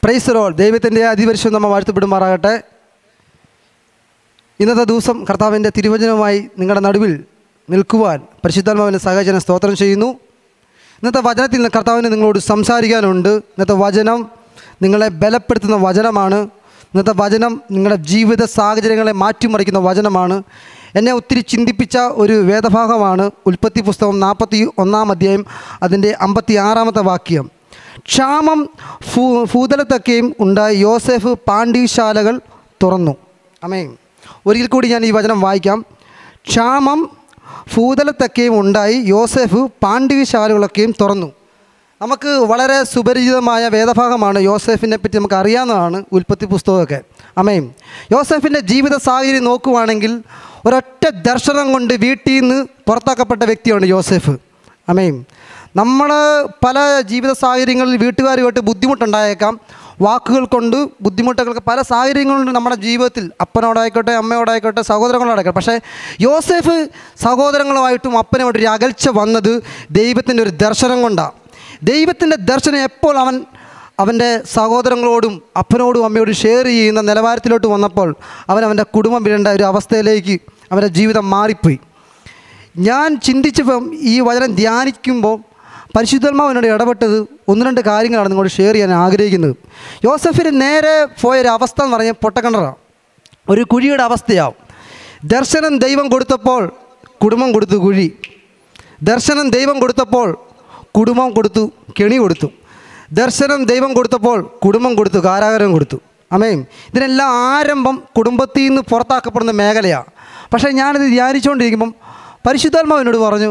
പ്രൈസറോൾ ദൈവത്തിൻ്റെ അതിപരിശം നമ്മൾ വാഴ്ത്തപ്പെടുമാറാകട്ടെ ഇന്നത്തെ ദിവസം കർത്താവിൻ്റെ തിരുവചനവുമായി നിങ്ങളുടെ നടുവിൽ നിൽക്കുവാൻ പരിശുദ്ധാത്മാവിൻ്റെ സഹചനം സ്തോത്രം ചെയ്യുന്നു ഇന്നത്തെ വചനത്തിൽ നിന്ന് കർത്താവിന് നിങ്ങളോട് സംസാരിക്കാനുണ്ട് ഇന്നത്തെ വചനം നിങ്ങളെ ബലപ്പെടുത്തുന്ന വചനമാണ് ഇന്നത്തെ വചനം നിങ്ങളുടെ ജീവിത സാഹചര്യങ്ങളെ മാറ്റിമറിക്കുന്ന വചനമാണ് എന്നെ ഒത്തിരി ചിന്തിപ്പിച്ച ഒരു വേദഭാഗമാണ് ഉൽപ്പത്തി പുസ്തകം നാൽപ്പത്തി ഒന്നാം അധ്യായം അതിൻ്റെ അമ്പത്തി ആറാമത്തെ വാക്യം ക്ഷാമം ഭൂ ഭൂതലത്തൊക്കെയും ഉണ്ടായി യോസെഫ് പാണ്ഡ്യശാലകൾ തുറന്നു അമേ ഒരിക്കൽ കൂടി ഞാൻ ഈ വചനം വായിക്കാം ക്ഷാമം ഭൂതലത്തൊക്കെയും ഉണ്ടായി യോസെഫ് പാണ്ഡ്യശാലകളൊക്കെയും തുറന്നു നമുക്ക് വളരെ സുപരിചിതമായ വേദഭാഗമാണ് യോസെഫിനെ പറ്റി നമുക്ക് അറിയാവുന്നതാണ് ഉൽപ്പത്തി പുസ്തകമൊക്കെ അമേയും യോസെഫിൻ്റെ ജീവിത സാഹചര്യം നോക്കുവാണെങ്കിൽ ഒരൊറ്റ ദർശനം കൊണ്ട് വീട്ടിൽ നിന്ന് പുറത്താക്കപ്പെട്ട വ്യക്തിയാണ് യോസെഫ് അമേയും നമ്മൾ പല ജീവിത സാഹചര്യങ്ങളിൽ വീട്ടുകാരുമായിട്ട് ബുദ്ധിമുട്ടുണ്ടായേക്കാം വാക്കുകൾ കൊണ്ട് ബുദ്ധിമുട്ടുകൾക്ക് പല സാഹചര്യങ്ങളുണ്ട് നമ്മുടെ ജീവിതത്തിൽ അപ്പനോടായിക്കോട്ടെ അമ്മയോടായിക്കോട്ടെ സഹോദരങ്ങളോടായിക്കോട്ടെ പക്ഷേ യോസെഫ് സഹോദരങ്ങളുമായിട്ടും അപ്പനുമായിട്ട് ഒരു അകൽച്ച വന്നത് ദൈവത്തിൻ്റെ ഒരു ദർശനം കൊണ്ടാണ് ദൈവത്തിൻ്റെ ദർശനം എപ്പോൾ അവൻ അവൻ്റെ സഹോദരങ്ങളോടും അപ്പനോടും അമ്മയോടും ഷെയർ ചെയ്യുന്ന നിലവാരത്തിലോട്ട് വന്നപ്പോൾ അവൻ അവൻ്റെ കുടുംബം വിടേണ്ട ഒരു അവസ്ഥയിലേക്ക് അവൻ്റെ ജീവിതം മാറിപ്പോയി ഞാൻ ചിന്തിച്ചപ്പം ഈ വചനം ധ്യാനിക്കുമ്പോൾ പരിശുദ്ധാത്മാവ് എന്നോട് ഇടപെട്ടത് ഒന്ന് രണ്ട് കാര്യങ്ങളാണ് നിങ്ങളോട് ഷെയർ ചെയ്യാൻ ആഗ്രഹിക്കുന്നത് യോസഫിന് നേരെ പോയൊരു അവസ്ഥ എന്ന് പറഞ്ഞാൽ പൊട്ടക്കണ്ടറാണ് ഒരു കുഴിയുടെ അവസ്ഥയാവും ദർശനം ദൈവം കൊടുത്തപ്പോൾ കുടുംബം കൊടുത്തു കുഴി ദർശനം ദൈവം കൊടുത്തപ്പോൾ കുടുംബം കൊടുത്തു കെണി കൊടുത്തു ദർശനം ദൈവം കൊടുത്തപ്പോൾ കുടുംബം കൊടുത്തു കാരാഗരം കൊടുത്തു അമേയും ഇതിനെല്ലാം ആരംഭം കുടുംബത്തിൽ നിന്ന് പുറത്താക്കപ്പെടുന്ന മേഖലയാണ് പക്ഷേ ഞാനിത് ധ്യാനിച്ചുകൊണ്ടിരിക്കുമ്പം പരിശുദ്ധാത്മാവ് എന്നോട് പറഞ്ഞു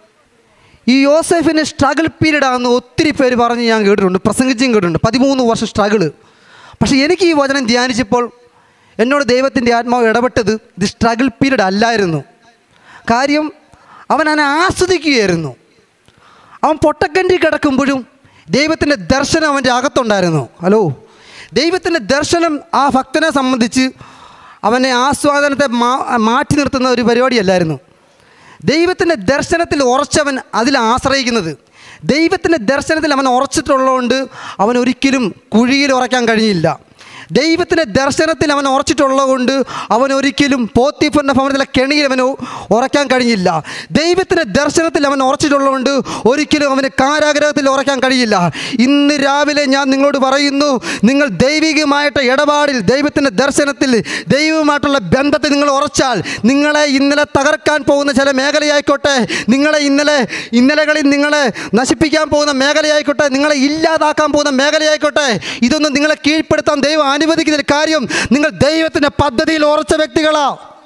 ഈ യോസെഫിന് സ്ട്രഗിൾ പീരീഡ് ആണെന്ന് ഒത്തിരി പേര് പറഞ്ഞ് ഞാൻ കേട്ടിട്ടുണ്ട് പ്രസംഗിച്ചും കേട്ടിട്ടുണ്ട് പതിമൂന്ന് വർഷം സ്ട്രഗിൾ പക്ഷേ എനിക്ക് ഈ വചനം ധ്യാനിച്ചപ്പോൾ എന്നോട് ദൈവത്തിൻ്റെ ആത്മാവ് ഇടപെട്ടത് ഇത് സ്ട്രഗിൾ പീരീഡ് അല്ലായിരുന്നു കാര്യം അവൻ അതിനെ ആസ്വദിക്കുകയായിരുന്നു അവൻ പൊട്ടക്കണ്ടി കിടക്കുമ്പോഴും ദൈവത്തിൻ്റെ ദർശനം അവൻ്റെ അകത്തുണ്ടായിരുന്നു ഹലോ ദൈവത്തിൻ്റെ ദർശനം ആ ഭക്തനെ സംബന്ധിച്ച് അവനെ ആസ്വാദനത്തെ മാ മാറ്റി നിർത്തുന്ന ഒരു പരിപാടിയല്ലായിരുന്നു ദൈവത്തിൻ്റെ ദർശനത്തിൽ ഉറച്ചവൻ അതിൽ ആശ്രയിക്കുന്നത് ദൈവത്തിൻ്റെ ദർശനത്തിൽ അവൻ ഉറച്ചിട്ടുള്ളതുകൊണ്ട് അവൻ ഒരിക്കലും കുഴിയിൽ ഉറയ്ക്കാൻ കഴിയില്ല ദൈവത്തിൻ്റെ ദർശനത്തിൽ അവൻ ഉറച്ചിട്ടുള്ളതുകൊണ്ട് അവൻ ഒരിക്കലും പോത്തിഫറിൻ്റെ ഭവനത്തിലെ കെണിയിൽ അവന് ഉറയ്ക്കാൻ കഴിഞ്ഞില്ല ദൈവത്തിൻ്റെ ദർശനത്തിൽ അവൻ ഉറച്ചിട്ടുള്ളതുകൊണ്ട് ഒരിക്കലും അവന് കാരാഗ്രഹത്തിൽ ഉറയ്ക്കാൻ കഴിയില്ല ഇന്ന് രാവിലെ ഞാൻ നിങ്ങളോട് പറയുന്നു നിങ്ങൾ ദൈവികമായിട്ട് ഇടപാടിൽ ദൈവത്തിൻ്റെ ദർശനത്തിൽ ദൈവവുമായിട്ടുള്ള ബന്ധത്തിൽ നിങ്ങൾ ഉറച്ചാൽ നിങ്ങളെ ഇന്നലെ തകർക്കാൻ പോകുന്ന ചില മേഖലയായിക്കോട്ടെ നിങ്ങളെ ഇന്നലെ ഇന്നലകളിൽ നിങ്ങളെ നശിപ്പിക്കാൻ പോകുന്ന മേഖലയായിക്കോട്ടെ നിങ്ങളെ ഇല്ലാതാക്കാൻ പോകുന്ന മേഖലയായിക്കോട്ടെ ഇതൊന്നും നിങ്ങളെ കീഴ്പ്പെടുത്താൻ ദൈവം അനുവദിക്കുന്ന ഒരു കാര്യം നിങ്ങൾ ദൈവത്തിൻ്റെ പദ്ധതിയിൽ ഉറച്ച വ്യക്തികളാ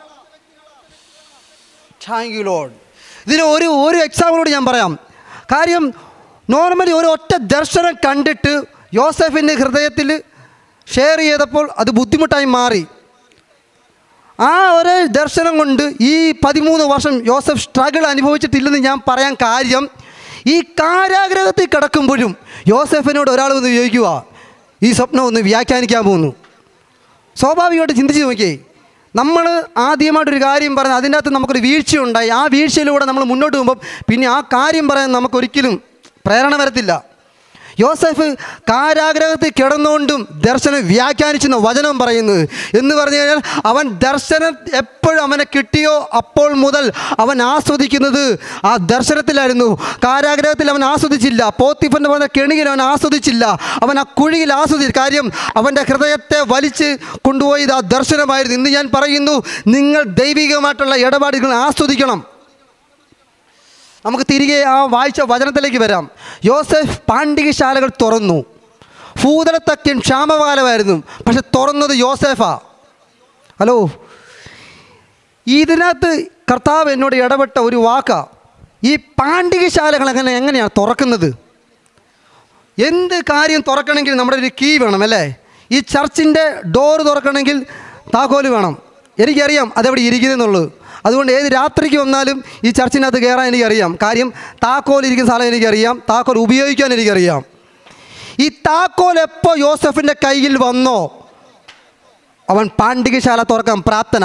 താങ്ക് യു ലോഡ് ഇതിന് ഒരു ഒരു എക്സാമ്പിളോട് ഞാൻ പറയാം കാര്യം നോർമലി ഒരു ഒറ്റ ദർശനം കണ്ടിട്ട് യോസഫിൻ്റെ ഹൃദയത്തിൽ ഷെയർ ചെയ്തപ്പോൾ അത് ബുദ്ധിമുട്ടായി മാറി ആ ഒരു ദർശനം കൊണ്ട് ഈ പതിമൂന്ന് വർഷം യോസഫ് സ്ട്രഗിൾ അനുഭവിച്ചിട്ടില്ലെന്ന് ഞാൻ പറയാൻ കാര്യം ഈ കാരാഗ്രഹത്തിൽ കിടക്കുമ്പോഴും യോസഫിനോട് ഒരാൾ വന്ന് ചോദിക്കുക ഈ സ്വപ്നം ഒന്ന് വ്യാഖ്യാനിക്കാൻ പോകുന്നു സ്വാഭാവികമായിട്ട് ചിന്തിച്ച് നോക്കിയേ നമ്മൾ ആദ്യമായിട്ടൊരു കാര്യം പറഞ്ഞ് അതിൻ്റെ അകത്ത് നമുക്കൊരു വീഴ്ചയുണ്ടായി ആ വീഴ്ചയിലൂടെ നമ്മൾ മുന്നോട്ട് പോകുമ്പം പിന്നെ ആ കാര്യം പറയാൻ നമുക്കൊരിക്കലും പ്രേരണ വരത്തില്ല യോസഫ് കാരാഗ്രഹത്തിൽ കിടന്നുകൊണ്ടും ദർശനം വ്യാഖ്യാനിച്ചെന്ന വചനം പറയുന്നത് എന്ന് പറഞ്ഞു കഴിഞ്ഞാൽ അവൻ ദർശനം എപ്പോഴും അവനെ കിട്ടിയോ അപ്പോൾ മുതൽ അവൻ ആസ്വദിക്കുന്നത് ആ ദർശനത്തിലായിരുന്നു കാരാഗ്രഹത്തിൽ അവൻ ആസ്വദിച്ചില്ല പോത്തിഫൻ്റെ പറഞ്ഞ കെണിയിൽ അവൻ ആസ്വദിച്ചില്ല അവൻ ആ കുഴിയിൽ ആസ്വദിച്ചു കാര്യം അവൻ്റെ ഹൃദയത്തെ വലിച്ച് കൊണ്ടുപോയത് ആ ദർശനമായിരുന്നു ഇന്ന് ഞാൻ പറയുന്നു നിങ്ങൾ ദൈവികമായിട്ടുള്ള ഇടപാടുകൾ ആസ്വദിക്കണം നമുക്ക് തിരികെ ആ വായിച്ച വചനത്തിലേക്ക് വരാം യോസഫ് പാണ്ഡികശാലകൾ തുറന്നു ഭൂതലത്തക്യൻ ക്ഷാമകാലമായിരുന്നു പക്ഷെ തുറന്നത് യോസേഫാ ഹലോ ഇതിനകത്ത് കർത്താവ് എന്നോട് ഇടപെട്ട ഒരു വാക്കാ ഈ പാണ്ഡികശാലകൾ എങ്ങനെ എങ്ങനെയാണ് തുറക്കുന്നത് എന്ത് കാര്യം തുറക്കണമെങ്കിൽ നമ്മുടെ ഒരു കീ വേണം അല്ലേ ഈ ചർച്ചിൻ്റെ ഡോറ് തുറക്കണമെങ്കിൽ താക്കോല് വേണം എനിക്കറിയാം അതെവിടെ ഇരിക്കുന്നതെന്നുള്ളത് അതുകൊണ്ട് ഏത് രാത്രിക്ക് വന്നാലും ഈ ചർച്ചിനകത്ത് കയറാൻ എനിക്കറിയാം കാര്യം താക്കോൽ ഇരിക്കുന്ന സ്ഥലം എനിക്കറിയാം താക്കോൽ ഉപയോഗിക്കാൻ എനിക്കറിയാം ഈ താക്കോൽ എപ്പോൾ യോസഫിൻ്റെ കയ്യിൽ വന്നോ അവൻ പാണ്ഡികശാല തുറക്കാൻ പ്രാപ്തനായ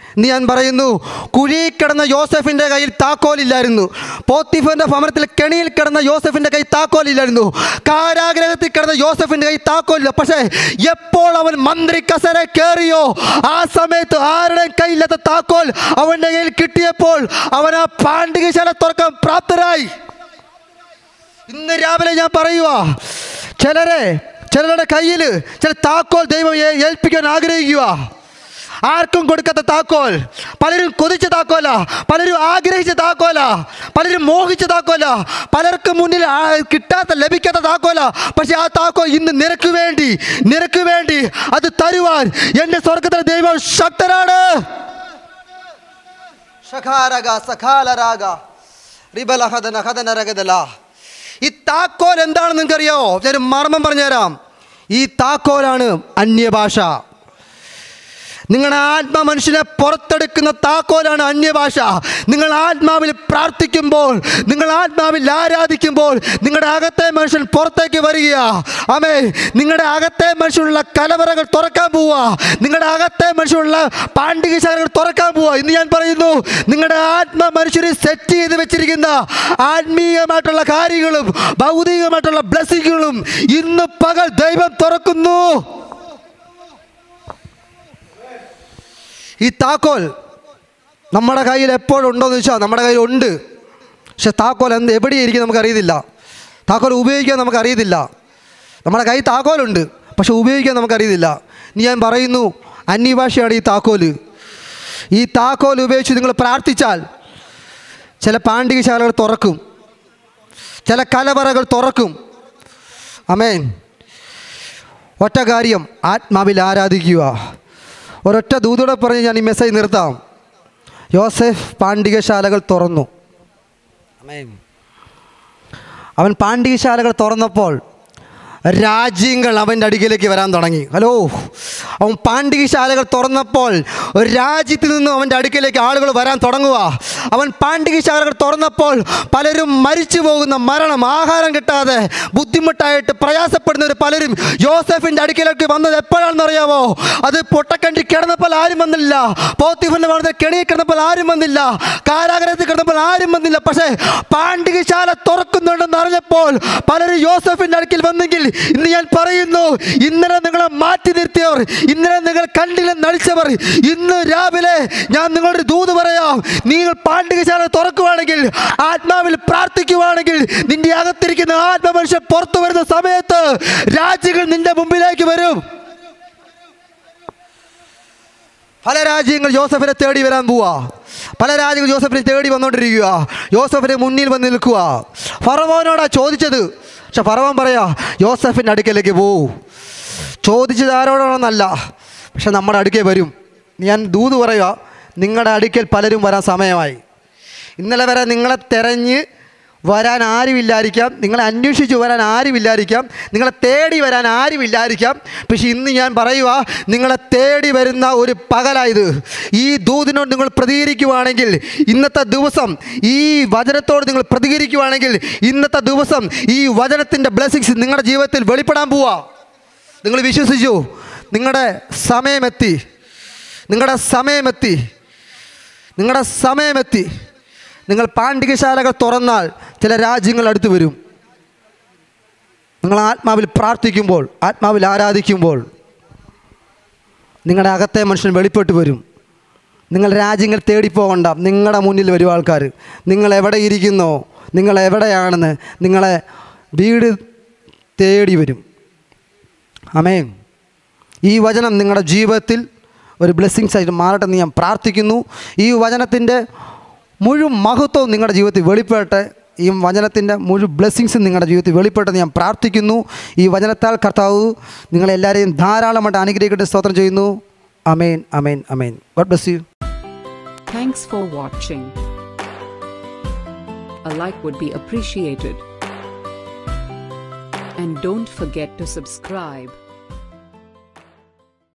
ഇന്ന് ഞാൻ പറയുന്നു കുഴി കിടന്ന യോസഫിൻ്റെ കയ്യിൽ താക്കോലില്ലായിരുന്നു പോത്തിഫിൻ്റെ ഭവനത്തിൽ കെണിയിൽ കിടന്ന യോസഫിൻ്റെ കയ്യിൽ താക്കോലില്ലായിരുന്നു കാരാഗ്രഹത്തിൽ കിടന്ന യോസഫിൻ്റെ കയ്യിൽ താക്കോലില്ല പക്ഷേ എപ്പോൾ അവൻ മന്ത്രി കസര കയറിയോ ആ സമയത്ത് ആരുടെ കയ്യില്ലാത്ത താക്കോൽ അവൻ്റെ കയ്യിൽ കിട്ടിയപ്പോൾ അവൻ ആ പാണ്ഡികശാല തുറക്കാൻ പ്രാപ്തരായി ഇന്ന് രാവിലെ ഞാൻ പറയുക ചിലരെ ചിലരുടെ കയ്യിൽ ചില താക്കോൽ ദൈവം ഏ- ഏൽപ്പിക്കാൻ ആഗ്രഹിക്കുക ആർക്കും കൊടുക്കാത്ത താക്കോൽ പലരും കൊതിച്ച താക്കോല പലരും ആഗ്രഹിച്ച താക്കോല പലരും മോഹിച്ച താക്കോല പലർക്കും മുന്നിൽ ആ- കിട്ടാത്ത ലഭിക്കാത്ത താക്കോല പക്ഷെ ആ താക്കോൽ ഇന്ന് നിനക്ക് വേണ്ടി നിനക്ക് വേണ്ടി അത് തരുവാൻ എൻ്റെ സ്വർഗത്തിലെ ദൈവം ശക്തരാണ് ശഖാരക സഖാലരാഗ റിബലഹദന ഹദനരഗദല ഈ താക്കോൽ എന്താണെന്ന് നിങ്ങൾക്കറിയാമോ ഞാൻ ഒരു മർമ്മം പറഞ്ഞുതരാം ഈ താക്കോലാണ് അന്യഭാഷ നിങ്ങളുടെ ആത്മ മനുഷ്യനെ പുറത്തെടുക്കുന്ന താക്കോലാണ് അന്യഭാഷ നിങ്ങൾ ആത്മാവിൽ പ്രാർത്ഥിക്കുമ്പോൾ നിങ്ങൾ ആത്മാവിൽ ആരാധിക്കുമ്പോൾ നിങ്ങളുടെ അകത്തെ മനുഷ്യൻ പുറത്തേക്ക് വരിക ആമേ നിങ്ങളുടെ അകത്തെ മനുഷ്യനുള്ള കലവറകൾ തുറക്കാൻ പോവുക നിങ്ങളുടെ അകത്തെ മനുഷ്യനുള്ള പാണ്ഡികശാലകൾ തുറക്കാൻ പോവുക ഇന്ന് ഞാൻ പറയുന്നു നിങ്ങളുടെ ആത്മ മനുഷ്യരെ സെറ്റ് ചെയ്ത് വെച്ചിരിക്കുന്ന ആത്മീയമായിട്ടുള്ള കാര്യങ്ങളും ഭൗതികമായിട്ടുള്ള ബ്ലെസ്സിങ്ങുകളും ഇന്ന് പകൽ ദൈവം തുറക്കുന്നു ഈ താക്കോൽ നമ്മുടെ കയ്യിൽ എപ്പോഴും ഉണ്ടോയെന്ന് ചോദിച്ചാൽ നമ്മുടെ കയ്യിൽ ഉണ്ട് പക്ഷെ താക്കോൽ എന്ത് എവിടെയായിരിക്കും നമുക്കറിയത്തില്ല താക്കോൽ ഉപയോഗിക്കാൻ നമുക്കറിയത്തില്ല നമ്മുടെ കയ്യിൽ താക്കോലുണ്ട് പക്ഷെ ഉപയോഗിക്കാൻ നമുക്കറിയത്തില്ല ഇനി ഞാൻ പറയുന്നു അന്യഭാഷയാണ് ഈ താക്കോല് ഈ താക്കോൽ ഉപയോഗിച്ച് നിങ്ങൾ പ്രാർത്ഥിച്ചാൽ ചില പാണ്ഡികശാലകൾ തുറക്കും ചില കലവറകൾ തുറക്കും അമേൻ ഒറ്റ കാര്യം ആത്മാവിൽ ആരാധിക്കുക ഒരൊറ്റ ദൂതോടെ പറഞ്ഞ് ഞാൻ ഈ മെസ്സേജ് നിർത്താം യോസെഫ് പാണ്ഡികശാലകൾ തുറന്നു ആമേൻ. അവൻ പാണ്ഡികശാലകൾ തുറന്നപ്പോൾ രാജ്യങ്ങൾ അവൻ്റെ അടുക്കിലേക്ക് വരാൻ തുടങ്ങി ഹലോ അവൻ പാണ്ഡികശാലകൾ തുറന്നപ്പോൾ ഒരു രാജ്യത്തിൽ നിന്നും അവൻ്റെ അടുക്കിലേക്ക് ആളുകൾ വരാൻ തുടങ്ങുക അവൻ പാണ്ഡികശാലകൾ തുറന്നപ്പോൾ പലരും മരിച്ചു പോകുന്ന മരണം ആഹാരം കിട്ടാതെ ബുദ്ധിമുട്ടായിട്ട് പ്രയാസപ്പെടുന്നവർ പലരും യോസഫിൻ്റെ അടുക്കിലേക്ക് വന്നത് എപ്പോഴാണെന്ന് അറിയാമോ അത് പൊട്ടക്കണ്ടി കിടന്നപ്പോൾ ആരും വന്നില്ല പോത്തിഫിൻ്റെ ഭവനത്തിൽ കെണി കിടന്നപ്പോൾ ആരും വന്നില്ല കാരാഗ്രഹത്തിൽ കിടന്നപ്പോൾ ആരും വന്നില്ല പക്ഷേ പാണ്ഡികശാല തുറക്കുന്നുണ്ടെന്ന് അറിഞ്ഞപ്പോൾ പലരും യോസഫിൻ്റെ അടുക്കിൽ വന്നെങ്കിൽ ഇന്ന് ഞാൻ പറയുന്നു ഇന്നലെ നിങ്ങളെ മാറ്റി നിർത്തിയവർ ഇന്നലെ നിങ്ങൾ കണ്ടില്ല നടിച്ചവർ ഇന്ന് രാവിലെ ഞാൻ നിങ്ങളൊരു ദൂത് പറയാം നിങ്ങൾ പാണ്ഡികശാല തുറക്കുവാണെങ്കിൽ ആത്മാവിൽ പ്രാർത്ഥിക്കുവാണെങ്കിൽ നിന്റെ അകത്തിരിക്കുന്ന ആത്മമനുഷ്യൻ പുറത്തു വരുന്ന സമയത്ത് രാജ്യങ്ങൾ നിന്റെ മുമ്പിലേക്ക് വരും പല രാജ്യങ്ങൾ ജോസഫിനെ തേടി വരാൻ പോവാ പല രാജ്യങ്ങൾ ജോസഫിനെ തേടി വന്നുകൊണ്ടിരിക്കുക യോസഫിനെ മുന്നിൽ വന്ന് നിൽക്കുക ഫറവോനോടാ ചോദിച്ചത് പക്ഷെ ഫറവോൻ പറയാ യോസഫിൻ്റെ അടുക്കലേക്ക് പോവൂ ചോദിച്ചത് ആരോടാണെന്നല്ല പക്ഷെ നമ്മുടെ അടുക്കൽ വരും ഞാൻ ദൂത് പറയുക നിങ്ങളുടെ അടുക്കൽ പലരും വരാൻ സമയമായി ഇന്നലെ വരെ നിങ്ങളെ തെരഞ്ഞ് വരാൻ ആരുമില്ലായിരിക്കാം നിങ്ങളെ അന്വേഷിച്ച് വരാൻ ആരുമില്ലായിരിക്കാം നിങ്ങളെ തേടി വരാൻ ആരുമില്ലായിരിക്കാം പക്ഷെ ഇന്ന് ഞാൻ പറയുക നിങ്ങളെ തേടി വരുന്ന ഒരു പകലായത് ഈ ദൂതിനോട് നിങ്ങൾ പ്രതികരിക്കുവാണെങ്കിൽ ഇന്നത്തെ ദിവസം ഈ വചനത്തോട് നിങ്ങൾ പ്രതികരിക്കുവാണെങ്കിൽ ഇന്നത്തെ ദിവസം ഈ വചനത്തിൻ്റെ ബ്ലെസ്സിങ്സ് നിങ്ങളുടെ ജീവിതത്തിൽ വെളിപ്പെടാൻ പോവാ നിങ്ങൾ വിശ്വസിച്ചു നിങ്ങളുടെ സമയമെത്തി നിങ്ങളുടെ സമയമെത്തി നിങ്ങളുടെ സമയമെത്തി നിങ്ങൾ പാണ്ഡികശാലകൾ തുറന്നാൽ ചില രാജ്യങ്ങൾ അടുത്ത് വരും നിങ്ങൾ ആത്മാവിൽ പ്രാർത്ഥിക്കുമ്പോൾ ആത്മാവിൽ ആരാധിക്കുമ്പോൾ നിങ്ങളുടെ അകത്തെ മനുഷ്യൻ വെളിപ്പെട്ട് വരും നിങ്ങൾ രാജ്യങ്ങൾ തേടിപ്പോകണ്ട നിങ്ങളുടെ മുന്നിൽ വരും ആൾക്കാർ നിങ്ങൾ എവിടെ ഇരിക്കുന്നോ നിങ്ങൾ എവിടെയാണെന്ന് നിങ്ങളെ വീട് തേടി വരും അമേൻ ഈ വചനം നിങ്ങളുടെ ജീവിതത്തിൽ ഒരു ബ്ലെസ്സിങ്സ് ആയിട്ട് മാറട്ടെ എന്ന് ഞാൻ പ്രാർത്ഥിക്കുന്നു ഈ വചനത്തിൻ്റെ മുഴുവൻ മഹത്വവും നിങ്ങളുടെ ജീവിതത്തിൽ വെളിപ്പെടട്ടെ ഈ വചനത്തിൻ്റെ മുഴുവൻ ബ്ലെസ്സിങ്സും നിങ്ങളുടെ ജീവിതത്തിൽ വെളിപ്പെട്ടെന്ന് ഞാൻ പ്രാർത്ഥിക്കുന്നു ഈ വചനത്താൽ കർത്താവ് നിങ്ങളെല്ലാവരെയും ധാരാളമായിട്ട് അനുഗ്രഹിക്കട്ടെ സ്തോത്രം ചെയ്യുന്നു amen amen amen God bless you Thanks for watching. A like would be appreciated. And don't forget to subscribe.